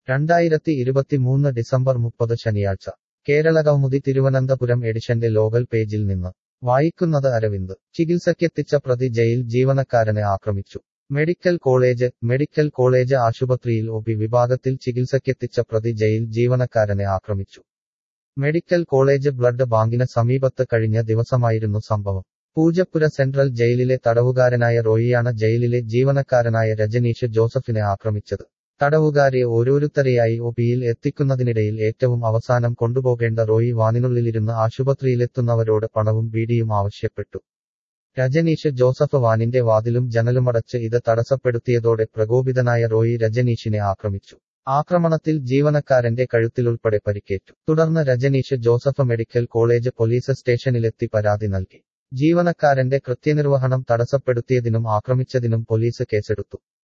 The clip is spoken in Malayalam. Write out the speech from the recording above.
രണ്ടായിരത്തി ഇരുപത്തിമൂന്ന് ഡിസംബർ മുപ്പത് ശനിയാഴ്ച കേരളകൗമുദി തിരുവനന്തപുരം എഡിഷന്റെ ലോകൽ പേജിൽ നിന്ന് വായിക്കുന്നത് അരവിന്ദ് ചികിത്സയ്ക്കെത്തിച്ച പ്രതി ജയിൽ ജീവനക്കാരനെ ആക്രമിച്ചു മെഡിക്കൽ കോളേജ് മെഡിക്കൽ കോളേജ് ആശുപത്രിയിൽ ഒപി വിഭാഗത്തിൽ ചികിത്സയ്ക്കെത്തിച്ച പ്രതി ജയിൽ ജീവനക്കാരനെ ആക്രമിച്ചു മെഡിക്കൽ കോളേജ് ബ്ലഡ് ബാങ്കിന് സമീപത്ത് കഴിഞ്ഞ ദിവസമായിരുന്നു സംഭവം പൂജപ്പുര സെൻട്രൽ ജയിലിലെ തടവുകാരനായ റോയിയാണ് ജയിലിലെ ജീവനക്കാരനായ രജനീഷ് ജോസഫിനെ ആക്രമിച്ചത് തടവുകാരെ ഓരോരുത്തരെയായി ഒപിയിൽ എത്തിക്കുന്നതിനിടയിൽ ഏറ്റവും അവസാനം കൊണ്ടുപോകേണ്ട റോയി വാനിനുള്ളിലിരുന്ന് ആശുപത്രിയിലെത്തുന്നവരോട് പണവും ബീഡിയും ആവശ്യപ്പെട്ടു രജനീഷ് ജോസഫ് വാനിന്റെ വാതിലും ജനലുമടച്ച് ഇത് തടസ്സപ്പെടുത്തിയതോടെ പ്രകോപിതനായ റോയി രജനീഷിനെ ആക്രമിച്ചു ആക്രമണത്തിൽ ജീവനക്കാരന്റെ കഴുത്തിലുൾപ്പെടെ പരിക്കേറ്റു തുടർന്ന് Rajaneesh Joseph medical college police സ്റ്റേഷനിലെത്തി പരാതി നൽകി ജീവനക്കാരന്റെ കൃത്യനിർവഹണം തടസ്സപ്പെടുത്തിയതിനും ആക്രമിച്ചതിനും പോലീസ് കേസെടുത്തു